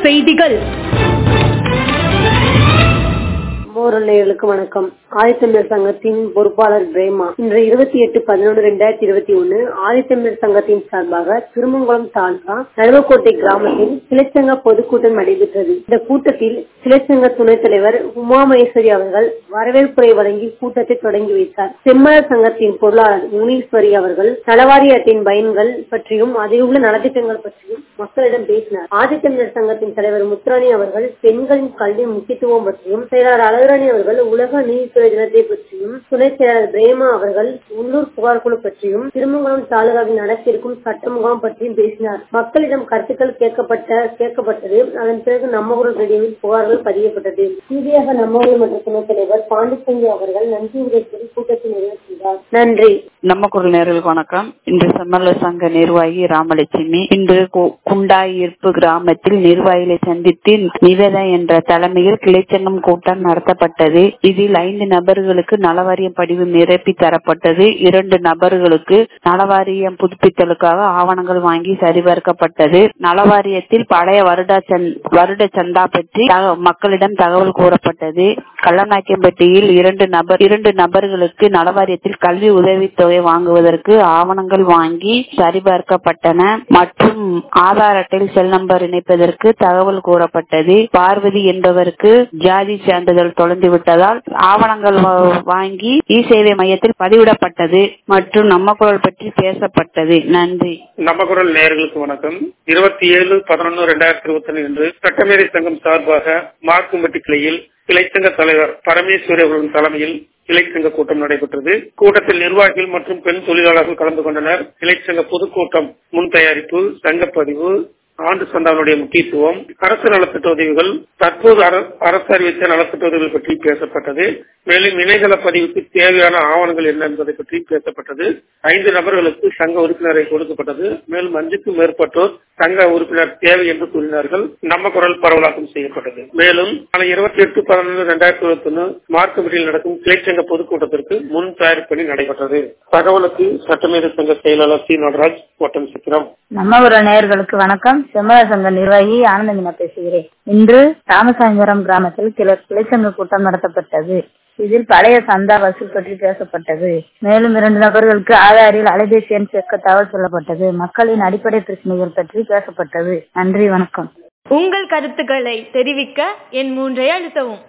செய்திகள் நேயர்களுக்கு வணக்கம் ஆதித்தமிழர் சங்கத்தின் பொறுப்பாளர் பிரேமா இன்று இருபத்தி எட்டு பதினொன்று ரெண்டாயிரத்தி இருபத்தி ஒன்னு ஆதித்தமிழர் சங்கத்தின் சார்பாக திருமங்கலம் தாலுகா நடுவக்கோட்டை கிராமத்தில் கிளைச்சங்க பொதுக்கூட்டம் நடைபெற்றது இந்த கூட்டத்தில் கிளைச்சங்க துணைத் தலைவர் உமா மகேஸ்வரி அவர்கள் வரவேற்புரை வழங்கி கூட்டத்தை தொடங்கி வைத்தார் செம்மலர் சங்கத்தின் பொருளாளர் முனீஸ்வரி அவர்கள் நலவாரிய அட்டையின் பயன்கள் பற்றியும் அதில் உள்ள நலத்திட்டங்கள் பற்றியும் மக்களிடம் பேசினார் ஆதித்தமிழர் சங்கத்தின் தலைவர் முத்துராணி அவர்கள் பெண்களின் கல்வி முக்கியத்துவம் பற்றியும் செயலாளர் அழகுராணி அவர்கள் உலக நீதித்துறை தினத்தை பற்றியும் துணைச் செயலாளர் பிரேமா அவர்கள் உள்ளூர் புகார் குழு பற்றியும் திருமங்கலம் தாலுகாவில் நடத்திருக்கும் சட்ட முகாம் பற்றியும் பேசினார் மக்களிடம் கருத்துக்கள் கேட்கப்பட்ட கேட்கப்பட்டது அதன் பிறகு நம்ம ஊர் ரேடியோவில் புகார்கள் பதியப்பட்டது இறுதியாக நம்ம ஊர் மன்ற துணைத் தலைவர் பாண்டிச்சந்தி அவர்கள் நன்றி உரை கூறி கூட்டத்தை நிறைவு செய்தார் நன்றி நம்ம குரல் நேர்களுக்கு வணக்கம் இன்று செம்மல்ல சங்க நிர்வாகி ராமலட்சுமி இன்று கு- குண்டாயிருப்பு கிராமத்தில் நிர்வாகிகளை சந்தித்து நிவேதா என்ற தலைமையில் கிளைச்சங்கம் கூட்டம் நடத்தப்பட்டது இதில் ஐந்து நபர்களுக்கு நலவாரியம் படிவு நிரப்பி தரப்பட்டது இரண்டு நபர்களுக்கு நலவாரியம் புதுப்பித்தலுக்காக ஆவணங்கள் வாங்கி சரிபார்க்கப்பட்டது நலவாரியத்தில் பழைய வருட சந்- வருட சந்தா பற்றி தக- மக்களிடம் தகவல் கூறப்பட்டது கள்ளநாயக்கம்பட்டியில் இரண்டு நபர் இரண்டு நபர்களுக்கு நலவாரியத்தில் கல்வி உதவித்தொகை வாங்குவதற்கு ஆவணங்கள் வாங்கி சரிபார்க்கப்பட்டன மற்றும் ஆதார் அட்டையில் செல் நம்பர் இணைப்பதற்கு தகவல் கூறப்பட்டது பார்வதி என்பவருக்கு ஜாதி சான்றிதழ் தொலைந்து விட்டதால் ஆவணங்கள் வா- வாங்கி இ சேவை மையத்தில் பதிவிடப்பட்டது மற்றும் நம்ம குரல் பற்றி பேசப்பட்டது நன்றி நம்ம குரல் நேயர்களுக்கு வணக்கம் இருபத்தி ஏழு பதினொன்று ரெண்டாயிரத்தி இருபத்தி ஒன்று இன்று சட்டமேதை சங்கம் சார்பாக மார்க்கும்பட்டி கிளையில் கிளைச்சங்க தலைவர் பரமேஸ்வரி அவர்களின் தலைமையில் கிளைச்சங்க கூட்டம் நடைபெற்றது கூட்டத்தில் நிர்வாகிகள் மற்றும் பெண் தொழிலாளர்கள் கலந்து கொண்டனர் கிளைச்சங்க பொதுக்கூட்டம் முன் தயாரிப்பு சங்கப்பதிவு ஆண்டு சந்தாவுடைய முக்கியத்துவம் அரசு நலத்திட்ட உதவிகள் தற்போது அர- அரசு அறிவித்த நலத்திட்ட உதவிகள் பற்றி பேசப்பட்டது மேலும் இணையதள பதிவுக்கு தேவையான ஆவணங்கள் என்ன என்பதை பற்றி பேசப்பட்டது ஐந்து நபர்களுக்கு சங்க உறுப்பினரை கொடுக்கப்பட்டது மேலும் அஞ்சுக்கும் மேற்பட்டோர் சங்க உறுப்பினர் தேவை என்று கூறினார்கள் நம்ம குரல் பரவலாக்கம் செய்யப்பட்டது மேலும் நாளை இருபத்தி எட்டு பதினொன்று ரெண்டாயிரத்தி இருபத்தி ஒன்னு மார்க்கபடியில் நடக்கும் கிளைச்சங்க பொதுக்கூட்டத்திற்கு முன் தயாரிப்பு பணி நடைபெற்றது தகவலுக்கு சட்டமேத சங்க செயலாளர் சி நடராஜ் ஓட்டம் சித்திரம் நம்ம ஒரு நேயர்களுக்கு வணக்கம் செம்மல சங்க நிர்வாகி ஆனந்தமினா பேசுகிறேன் இன்று ராமசாமிபுரம் கிராமத்தில் கிளை கிளைச்சங்க கூட்டம் நடத்தப்பட்டது இதில் பழைய சந்தா வசூல் பற்றி பேசப்பட்டது மேலும் இரண்டு நபர்களுக்கு ஆதாரில் அலைபேசி எண் சேர்க்க தகவல் சொல்லப்பட்டது மக்களின் அடிப்படை பிரச்சனைகள் பற்றி பேசப்பட்டது நன்றி வணக்கம் உங்கள் கருத்துக்களை தெரிவிக்க என் மூன்றை அழுத்தவும்